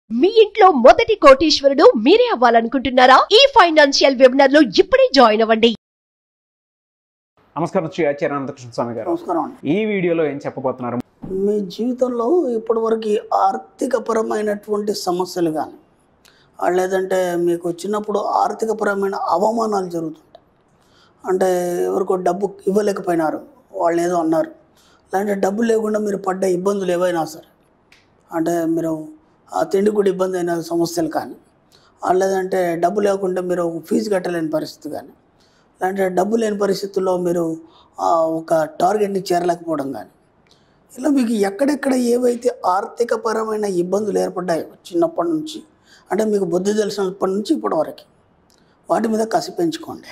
మీ ఇంట్లో మొదటి కోటీశ్వరుడు మీరే అవ్వాలనుకుంటున్నారా ఈ ఫైనాన్షియల్ వెబినార్ లో ఇప్పుడే జాయిన్ అవ్వండి నమస్కారం శ్రీ ఆచార్య అనంతకృష్ణ స్వామి గారు నమస్కారం అండి ఈ వీడియోలో ఏం చెప్పబోతున్నారు మీ జీవితంలో ఇప్పటివరకు ఆర్థికపరమైనటువంటి సమస్యలు కానీ లేదంటే మీకు చిన్నప్పుడు ఆర్థికపరమైన అవమానాలు జరుగుతుంటాయి అంటే ఎవరికో డబ్బు ఇవ్వలేకపోయినారు వాళ్ళు ఏదో అన్నారు లేదంటే డబ్బు లేకుండా మీరు పడ్డ ఇబ్బందులు ఏవైనా సరే అంటే మీరు ఆ తిండి కూడా ఇబ్బంది అయిన సమస్యలు కానీ ఆ లేదంటే డబ్బు లేకుంటే మీరు ఫీజు కట్టలేని పరిస్థితి కానీ లేదంటే డబ్బు లేని పరిస్థితుల్లో మీరు ఆ, ఒక టార్గెట్ని చేరలేకపోవడం కానీ ఇలా మీకు ఎక్కడెక్కడ ఏవైతే ఆర్థికపరమైన ఇబ్బందులు ఏర్పడ్డాయో చిన్నప్పటి నుంచి అంటే మీకు బుద్ధి తెలిసినప్పటి నుంచి ఇప్పటి వరకు వాటి మీద కసి పెంచుకోండి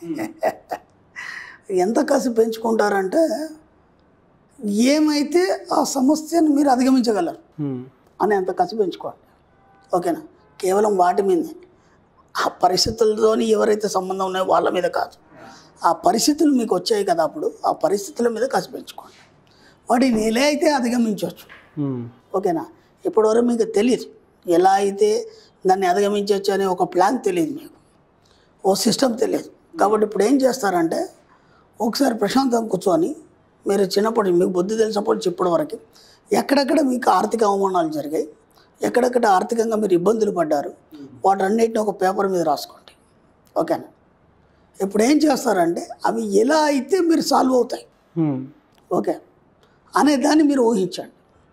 ఎంత కసి పెంచుకుంటారంటే ఏమైతే ఆ సమస్యను మీరు అధిగమించగలరు హ్మ్. అని అంత కసి పెంచుకోండి ఓకేనా కేవలం వాటి మీదే ఆ పరిస్థితులతోని ఎవరైతే సంబంధం ఉన్నాయో వాళ్ళ మీద కాదు ఆ పరిస్థితులు మీకు వచ్చాయి కదా అప్పుడు ఆ పరిస్థితుల మీద కసి పెంచుకోండి వాటిని ఎలా అయితే అధిగమించవచ్చు హ్మ్. ఓకేనా ఇప్పటివరకు మీకు తెలియదు ఎలా అయితే దాన్ని అధిగమించవచ్చు అనే ఒక ప్లాన్ తెలియదు మీకు ఓ సిస్టమ్ తెలియదు కాబట్టి ఇప్పుడు ఏం చేస్తారంటే ఒకసారి ప్రశాంతంగా కూర్చొని మీరు చిన్నప్పటి మీకు బుద్ధి తెలిసినప్పటి నుంచి ఇప్పటి వరకు ఎక్కడెక్కడ మీకు ఆర్థిక అవమానాలు జరిగాయి ఎక్కడెక్కడ ఆర్థికంగా మీరు ఇబ్బందులు పడ్డారు వాటన్నిటిని ఒక పేపర్ మీద రాసుకోండి ఓకేనా ఇప్పుడు ఏం చేస్తారంటే అవి ఎలా అయితే మీరు సాల్వ్ అవుతాయి హ్మ్. ఓకే అనే దాన్ని మీరు ఊహించండి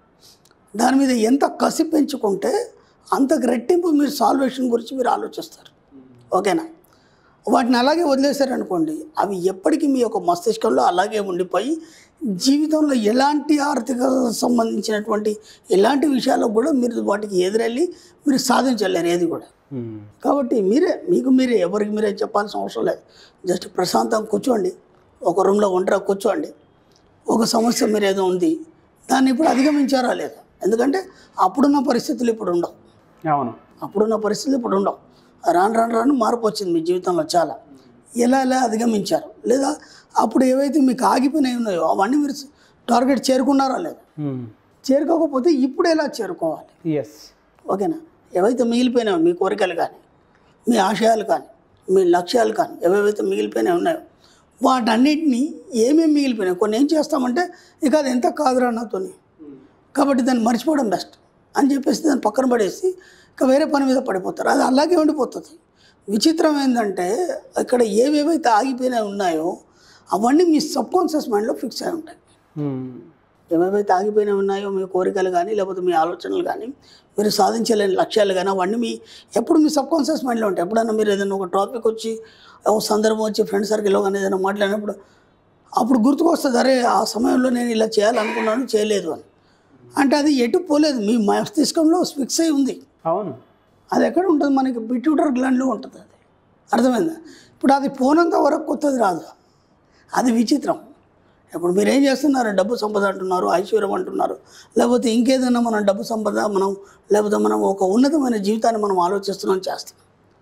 దాని మీద ఎంత కసి పెంచుకుంటే అంతకు రెట్టింపు మీరు సాల్వేషన్ గురించి మీరు ఆలోచిస్తారు ఓకేనా వాటిని అలాగే వదిలేశారనుకోండి అవి ఎప్పటికీ మీ యొక్క మస్తిష్కంలో అలాగే ఉండిపోయి జీవితంలో ఎలాంటి ఆర్థిక సంబంధించినటువంటి ఎలాంటి విషయాల్లో కూడా మీరు వాటికి ఎదురెళ్ళి మీరు సాధించలేరు ఏది కూడా హ్మ్. కాబట్టి మీరే మీకు మీరే ఎవరికి మీరే చెప్పాల్సిన అవసరం లేదు జస్ట్ ప్రశాంతంగా కూర్చోండి ఒక రూమ్లో ఒంటరి కూర్చోండి ఒక సమస్య మీరు ఏదో ఉంది దాన్ని ఇప్పుడు అధిగమించారా లేదా ఎందుకంటే అప్పుడున్న పరిస్థితులు ఇప్పుడు ఉండవు అవును అప్పుడున్న పరిస్థితులు ఇప్పుడు ఉండవు రాను రాను రాను మార్పు వచ్చింది మీ జీవితంలో చాలా ఎలా ఎలా అధిగమించారు లేదా అప్పుడు ఏవైతే మీకు ఆగిపోయినాయి ఉన్నాయో అవన్నీ మీరు టార్గెట్ చేరుకున్నారా లేదా హ్మ్. చేరుకోకపోతే ఇప్పుడు ఎలా చేరుకోవాలి ఎస్ ఓకేనా ఏవైతే మిగిలిపోయినాయో మీ కోరికలు కానీ మీ ఆశయాలు కానీ మీ లక్ష్యాలు కానీ ఏవేవైతే మిగిలిపోయినాయి ఉన్నాయో వాటన్నిటిని ఏమేమి మిగిలిపోయినాయి కొన్ని ఏం చేస్తామంటే ఇక అది ఎంత కాదురా నాతోని కాబట్టి దాన్ని మర్చిపోవడం బెస్ట్ అని చెప్పేసి దాన్ని పక్కన పడేసి ఇక వేరే పని మీద పడిపోతారు అది అలాగే ఉండిపోతుంది విచిత్రం ఏంటంటే ఇక్కడ ఏవేవైతే ఆగిపోయినాయి ఉన్నాయో అవన్నీ మీ సబ్ కాన్షియస్ మైండ్లో ఫిక్స్ అయి ఉంటాయి హ్మ్. ఏవేవైతే ఆగిపోయినవి ఉన్నాయో మీ కోరికలు కానీ లేకపోతే మీ ఆలోచనలు కానీ మీరు సాధించలేని లక్ష్యాలు కానీ అవన్నీ మీ ఎప్పుడు మీ సబ్ కాన్షియస్ మైండ్లో ఉంటాయి ఎప్పుడైనా మీరు ఏదైనా ఒక టాపిక్ వచ్చి ఒక సందర్భం వచ్చి ఫ్రెండ్ సర్కిల్లో కానీ ఏదైనా మాట్లాడినప్పుడు అప్పుడు గుర్తుకొస్తుంది అరే ఆ సమయంలో నేను ఇలా చేయాలనుకున్నాను చేయలేదు అని అంటే అది ఎటు పోలేదు మీ మస్తిష్కంలో ఫిక్స్ అయి ఉంది అవును అది ఎక్కడ ఉంటుంది మనకి పిట్యూటర్ గ్లాండ్లో ఉంటుంది అది అర్థమైందా ఇప్పుడు అది పోనంత వరకు కొత్తది రాదు అది విచిత్రం ఇప్పుడు మీరు ఏం చేస్తున్నారు డబ్బు సంపద అంటున్నారు ఐశ్వర్యం అంటున్నారు లేకపోతే ఇంకేదైనా మనం డబ్బు సంపద మనం లేకపోతే మనం ఒక ఉన్నతమైన జీవితాన్ని మనం ఆలోచిస్తున్నాం చేస్తాం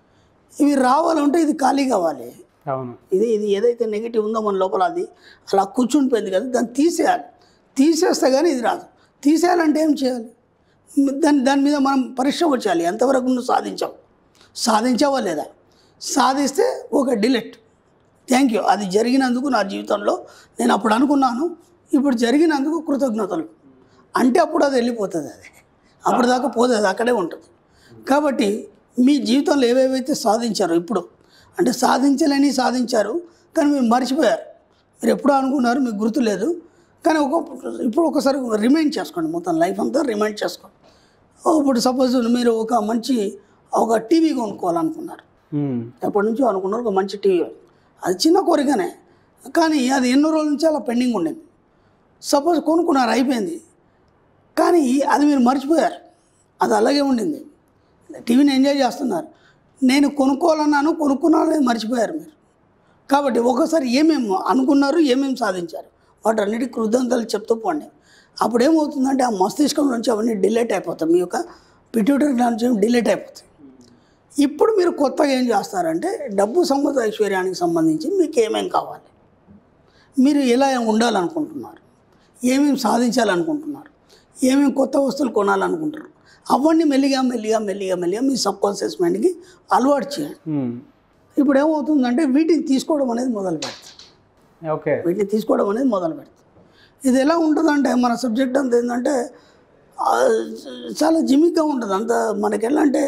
ఇవి రావాలంటే ఇది ఖాళీ కావాలి అవును ఇది ఇది ఏదైతే నెగిటివ్ ఉందో మన లోపల అది అలా కూర్చుండిపోయింది కదా దాన్ని తీసేయాలి తీసేస్తే కానీ ఇది రాదు తీసేయాలంటే ఏం చేయాలి దాని దాని మీద మనం పరిశ్రమ చేయాలి ఎంతవరకు నువ్వు సాధించావు సాధించావా లేదా సాధిస్తే ఒక డిలెట్ థ్యాంక్ యూ అది జరిగినందుకు నా జీవితంలో నేను అప్పుడు అనుకున్నాను ఇప్పుడు జరిగినందుకు కృతజ్ఞతలు అంటే అప్పుడు అది వెళ్ళిపోతుంది అది అప్పుడు దాకా పోతుంది అది అక్కడే ఉంటుంది కాబట్టి మీ జీవితంలో ఏవేవైతే సాధించారో ఇప్పుడు అంటే సాధించలేని సాధించారు కానీ మీరు మర్చిపోయారు మీరు ఎప్పుడో అనుకున్నారు మీకు గుర్తు లేదు కానీ ఒక ఇప్పుడు ఒకసారి రిమైండ్ చేసుకోండి మొత్తం లైఫ్ అంతా రిమైండ్ చేసుకోండి ఓ, ఇప్పుడు సపోజ్ మీరు ఒక మంచి ఒక టీవీ కొనుక్కోవాలనుకున్నారు హ్మ్. ఎప్పటి నుంచో అనుకున్నారు ఒక మంచి టీవీ అది చిన్న కోరికనే కానీ అది ఎన్నో రోజుల నుంచి అలా పెండింగ్ ఉండింది సపోజ్ కొనుక్కున్నారు అయిపోయింది కానీ అది మీరు మర్చిపోయారు అది అలాగే ఉండింది టీవీని ఎంజాయ్ చేస్తున్నారు నేను కొనుక్కోవాలన్నాను కొనుక్కున్నాను అనేది మర్చిపోయారు మీరు కాబట్టి ఒకసారి ఏమేమి అనుకున్నారు ఏమేమి సాధించారు వాటన్నిటి కృతజ్ఞతలు చెప్తూ పోండి అప్పుడు ఏమవుతుందంటే ఆ మస్తిష్కం నుంచి అవన్నీ డిలేట్ అయిపోతాయి మీ యొక్క పిట్యూటరీ నుంచి డిలేట్ అయిపోతాయి ఇప్పుడు మీరు కొత్తగా ఏం చేస్తారంటే డబ్బు సంపద ఐశ్వర్యానికి సంబంధించి మీకు ఏమేం కావాలి మీరు ఎలా ఉండాలనుకుంటున్నారు ఏమేమి సాధించాలనుకుంటున్నారు ఏమేమి కొత్త వస్తువులు కొనాలనుకుంటారు అవన్నీ మెల్లిగా మెల్లిగా మెల్లిగా మెల్లిగా మీ సబ్ కాన్షియస్ మైండ్కి అలవాటు చేయండి ఉమ్. ఇప్పుడు ఏమవుతుందంటే వీటిని తీసుకోవడం అనేది మొదలు పెడతాం ఓకే వీటిని తీసుకోవడం అనేది మొదలు పెడతాం ఇది ఎలా ఉంటుందంటే మన సబ్జెక్ట్ అంతా ఏంటంటే ఆ, చాలా జిమిక్గా ఉంటుంది అంత మనకి ఎలా అంటే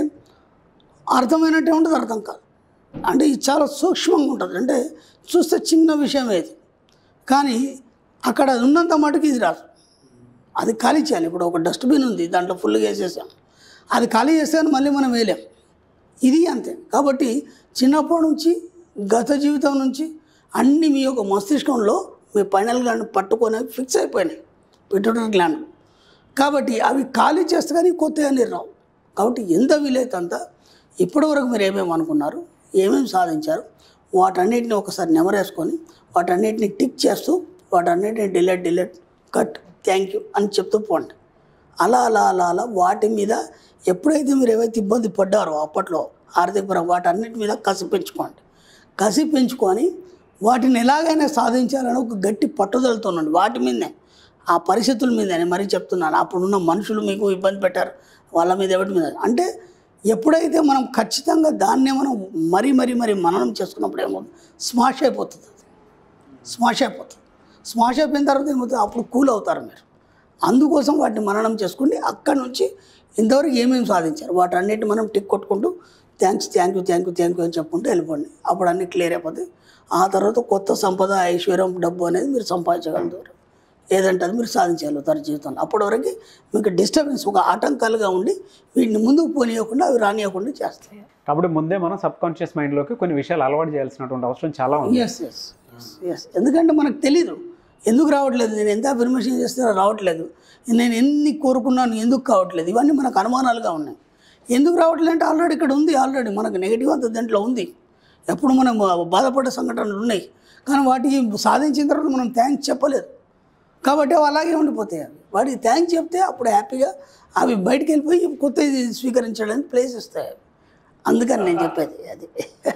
అర్థమైనట్టే ఉంటుంది అర్థం కాదు అంటే ఇది చాలా సూక్ష్మంగా ఉంటుంది అంటే చూస్తే చిన్న విషయం ఏది కానీ అక్కడ అది ఉన్నంత మటుకు ఇది రాదు అది ఖాళీ చేయాలి ఇప్పుడు ఒక డస్ట్బిన్ ఉంది దాంట్లో ఫుల్గా వేసేసాం అది ఖాళీ చేస్తే మళ్ళీ మనం వేయలేం ఇది అంతే కాబట్టి చిన్నప్పటి నుంచి గత జీవితం నుంచి అన్నీ మీ యొక్క మస్తిష్కంలో మీ పైనల్ గ్లాండ్ పట్టుకొని ఫిక్స్ అయిపోయినాయి పిట్యూటరీ గ్లాండ్ కాబట్టి అవి ఖాళీ చేస్తే కానీ కొత్తగా నీరు రావు కాబట్టి ఎంత వీలైతే అంత ఇప్పటివరకు మీరు ఏమేమి అనుకున్నారు ఏమేమి సాధించారు వాటన్నిటిని ఒకసారి నెమరేసుకొని వాటన్నిటిని టిక్ చేస్తూ వాటన్నిటిని delete delete cut thank you అని చెప్తూ పోండి అలా అలా అలా అలా వాటి మీద ఎప్పుడైతే మీరు ఏవైతే ఇబ్బంది పడ్డారో అప్పట్లో ఆర్థికపరంగా వాటన్నిటి మీద కసి పెంచుకోండి కసి పెంచుకొని వాటిని ఎలాగైనా సాధించాలని ఒక గట్టి పట్టుదలతో ఉండండి వాటి మీదనే ఆ పరిస్థితుల మీద నేను మరీ చెప్తున్నాను అప్పుడున్న మనుషులు మీకు ఇబ్బంది పెట్టారు వాళ్ళ మీద ఎవరి మీద అంటే ఎప్పుడైతే మనం ఖచ్చితంగా దాన్నే మనం మరీ మరీ మరీ మననం చేసుకున్నప్పుడు ఏమవుతుంది స్మాష్ అయిపోతుంది అది స్మాష్ అయిపోతుంది స్మాష్ అయిపోయిన తర్వాత ఏమవుతుంది అప్పుడు కూల్ అవుతారు మీరు అందుకోసం వాటిని మననం చేసుకుని అక్కడి నుంచి ఇంతవరకు ఏమేమి సాధించారు వాటన్నిటిని మనం టిక్ కొట్టుకుంటూ thanks thank you thank you thank you అని చెప్పుకుంటూ వెళ్ళిపోండి అప్పుడు అన్నీ క్లియర్ అయిపోతాయి ఆ తర్వాత కొత్త సంపద ఐశ్వర్యం డబ్బు అనేది మీరు సంపాదించగలుగుతారు ఏదంటే అది మీరు సాధించగలుగుతారు జీవితంలో అప్పటి వరకు మీకు డిస్టర్బెన్స్ ఒక ఆటంకాలుగా ఉండి వీటిని ముందుకు పోనీయకుండా అవి రానియకుండా చేస్తాయి కాబట్టి ముందే మనం సబ్ కాన్షియస్ మైండ్లోకి కొన్ని విషయాలు అలవాటు చేయాల్సినటువంటి అవసరం చాలా ఉంది ఎస్ ఎస్ ఎస్ ఎందుకంటే మనకు తెలీదు ఎందుకు రావట్లేదు నేను ఎంత అఫర్మేషన్ చేస్తే రావట్లేదు నేను ఎన్ని కోరుకున్నాను ఎందుకు కావట్లేదు ఇవన్నీ మనకు అనుమానాలుగా ఉన్నాయి ఎందుకు రావట్లేదు అంటే ఆల్రెడీ ఇక్కడ ఉంది ఆల్రెడీ మనకు నెగిటివ్ అంత దాంట్లో ఉంది ఎప్పుడు మనం బాధపడే సంఘటనలు ఉన్నాయి కానీ వాటికి సాధించిన తర్వాత మనం థ్యాంక్స్ చెప్పలేదు కాబట్టి అవి అలాగే ఉండిపోతాయి అవి వాటికి థ్యాంక్స్ చెప్తే అప్పుడు హ్యాపీగా అవి బయటికి వెళ్ళిపోయి కొత్త ఇది స్వీకరించడానికి ప్లేస్ ఇస్తాయి అవి అందుకని నేను చెప్పేది అది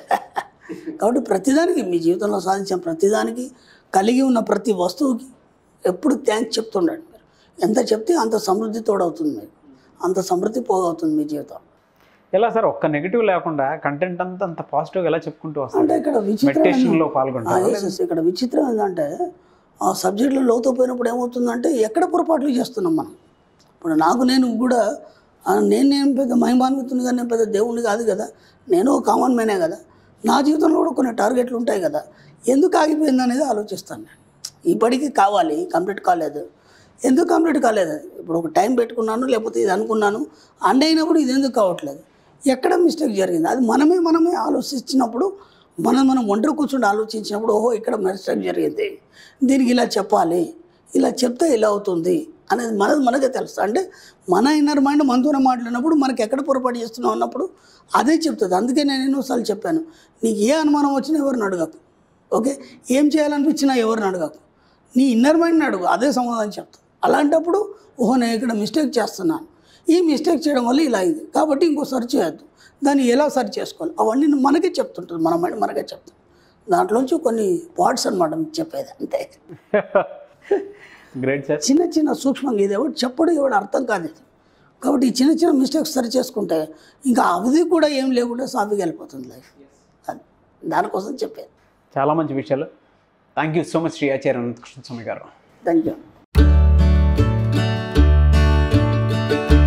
కాబట్టి ప్రతిదానికి మీ జీవితంలో సాధించిన ప్రతిదానికి కలిగి ఉన్న ప్రతి వస్తువుకి ఎప్పుడు థ్యాంక్స్ చెప్తుండండి మీరు ఎంత చెప్తే అంత సమృద్ధి తోడవుతుంది మీకు అంత సమృద్ధి పోగవుతుంది మీ జీవితం ఎలా సార్ ఒక్క నెగిటివ్ లేకుండా కంటెంట్ అంతా అంత పాజిటివ్ ఎలా చెప్పుకుంటూ అంటే వస్తారు ఇక్కడ విచిత్రం మెడిటేషన్లో ఆ, పాల్గొంటారు yes, yes. ఇక్కడ విచిత్రం ఏంటంటే ఆ సబ్జెక్టులో లోతు పోయినప్పుడు ఏమవుతుందంటే ఎక్కడ పొరపాట్లు చేస్తున్నాం మనం ఇప్పుడు నాకు నేను కూడా ఆ, నేను నేను పెద్ద మహిమాన్వితుని కానీ నేను పెద్ద దేవుణ్ణి కాదు కదా నేను ఒక కామన్ మ్యానే కదా నా జీవితంలో కూడా కొన్ని టార్గెట్లు ఉంటాయి కదా ఎందుకు ఆగిపోయింది అనేది ఆలోచిస్తాను నేను ఇప్పటికీ కావాలి కంప్లీట్ కాలేదు ఎందుకు కంప్లీట్ కాలేదు అది? ఇప్పుడు ఒక టైం పెట్టుకున్నాను లేకపోతే ఇది అనుకున్నాను అండ్ అయినప్పుడు ఇది ఎందుకు కావట్లేదు ఎక్కడ మిస్టేక్ జరిగింది అది మనమే మనమే ఆలోచించినప్పుడు మనం మనం ఒంటరి కూర్చుండి ఆలోచించినప్పుడు ఓహో ఇక్కడ మిస్టేక్ జరిగింది దీనికి ఇలా చెప్పాలి ఇలా చెప్తే ఇలా అవుతుంది అనేది మనది మనకే తెలుస్తుంది అంటే మన ఇన్నర్ మైండ్ మనతోనే మాట్లాడినప్పుడు మనకి ఎక్కడ పొరపాటు చేస్తున్నాం అన్నప్పుడు అదే చెప్తుంది అందుకే నేను ఎన్నోసార్లు చెప్పాను నీకు ఏ అనుమానం వచ్చినా ఎవరిని అడగకు ఓకే ఏం చేయాలనిపించినా ఎవరిని అడగకు నీ ఇన్నర్ మైండ్ని అడుగు అదే సమాధానం చెప్తా అలాంటప్పుడు ఓహో నేను ఇక్కడ మిస్టేక్ చేస్తున్నాను ఈ మిస్టేక్ చేయడం వల్ల ఇలా అయింది కాబట్టి ఇంకో సెర్చ్ చేయొద్దు దాన్ని ఎలా సెర్చ్ చేసుకోవాలి అవన్నీ మనకే చెప్తుంటుంది మన మైండ్ మనకే చెప్తుంది దాంట్లోంచి కొన్ని పార్ట్స్ అనమాట మీకు చెప్పేది అంతే గ్రేట్ సార్ చిన్న చిన్న సూక్ష్మంగా ఇది ఎవరు చెప్పడం ఎవడు అర్థం కాదు ఇది కాబట్టి ఈ చిన్న చిన్న మిస్టేక్స్ సరి చేసుకుంటే ఇంకా అవధి కూడా ఏం లేకుండా సాఫీగా వెళ్ళిపోతుంది లైఫ్ అది దానికోసం చెప్పేది చాలా మంచి విషయాలు thank you so much Shri Acharya Anantakrishna Swami garu thank you